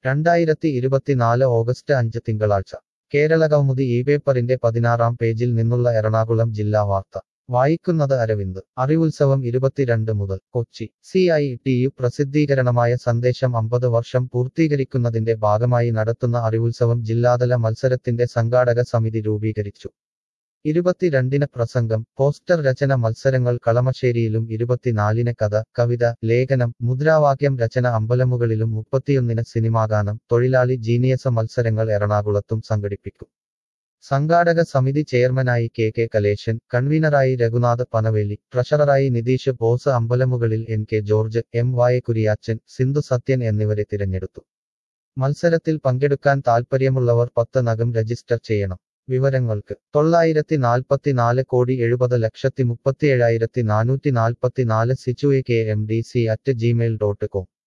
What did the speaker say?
രണ്ടായിരത്തി ഇരുപത്തിനാല് ഓഗസ്റ്റ് അഞ്ച് തിങ്കളാഴ്ച കേരളകൗമുദി ഈ പേപ്പറിന്റെ പതിനാറാം പേജിൽ നിന്നുള്ള എറണാകുളം ജില്ലാ വാർത്ത വായിക്കുന്നത് അരവിന്ദ് അറിവുത്സവം ഇരുപത്തിരണ്ട് മുതൽ Kochi C I T U പ്രസിദ്ധീകരണമായ സന്ദേശം അമ്പത് വർഷം പൂർത്തീകരിക്കുന്നതിന്റെ ഭാഗമായി നടത്തുന്ന അറിവുത്സവം ജില്ലാതല മത്സരത്തിന്റെ സംഘാടക സമിതി രൂപീകരിച്ചു ഇരുപത്തിരണ്ടിന് പ്രസംഗം പോസ്റ്റർ രചന മത്സരങ്ങൾ കളമശ്ശേരിയിലും ഇരുപത്തിനാലിന് കഥ കവിത ലേഖനം മുദ്രാവാക്യം രചന അമ്പലമുകളിലും മുപ്പത്തിയൊന്നിന് സിനിമാഗാനം തൊഴിലാളി ജീനിയസ മത്സരങ്ങൾ എറണാകുളത്തും സംഘടിപ്പിക്കും സംഘാടക സമിതി ചെയർമാനായി കെ കെ കലേശൻ കൺവീനറായി രഘുനാഥ് പനവേലി ട്രഷററായി നിതീഷ് ബോസ് അമ്പലമുകളിൽ എൻ കെ ജോർജ് എം വായ കുരിയാച്ചൻ സിന്ധു സത്യൻ എന്നിവരെ തിരഞ്ഞെടുത്തു മത്സരത്തിൽ പങ്കെടുക്കാൻ താൽപ്പര്യമുള്ളവർ പത്ത് നകം രജിസ്റ്റർ ചെയ്യണം വിവരങ്ങൾക്ക് തൊള്ളായിരത്തി നാൽപ്പത്തിനാല് കോടി എഴുപത് ലക്ഷത്തി മുപ്പത്തിയേഴായിരത്തി നാനൂറ്റി നാൽപ്പത്തിനാല് സിച്ചുഎ K M D C at Gmail dot com